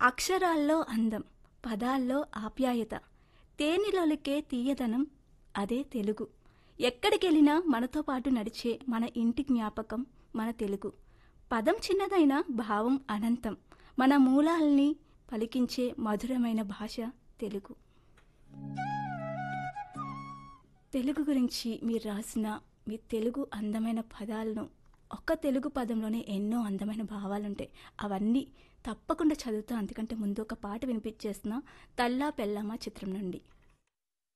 అక్షరాల్లో అందం పదాల్లో ఆప్యాయత తేనెలొలికే తీయదనం అదే తెలుగు ఎక్కడికెళ్ళినా మనతో పాటు నడిచే మన ఇంటి జ్ఞాపకం మన తెలుగు పదం చిన్నదైన భావం అనంతం మన మూలాల్ని పలికించే మధురమైన భాష తెలుగు తెలుగు గురించి మీరు రాసిన మీ తెలుగు అందమైన పదాలను ఒక్క తెలుగు పదంలోనే ఎన్నో అందమైన భావాలుంటాయి అవన్నీ తప్పకుండా చదువుతా అందుకంటే ముందు ఒక పాట వినిపించేస్తున్నా తల్లా పెళ్ళమ్మ చిత్రం నుండి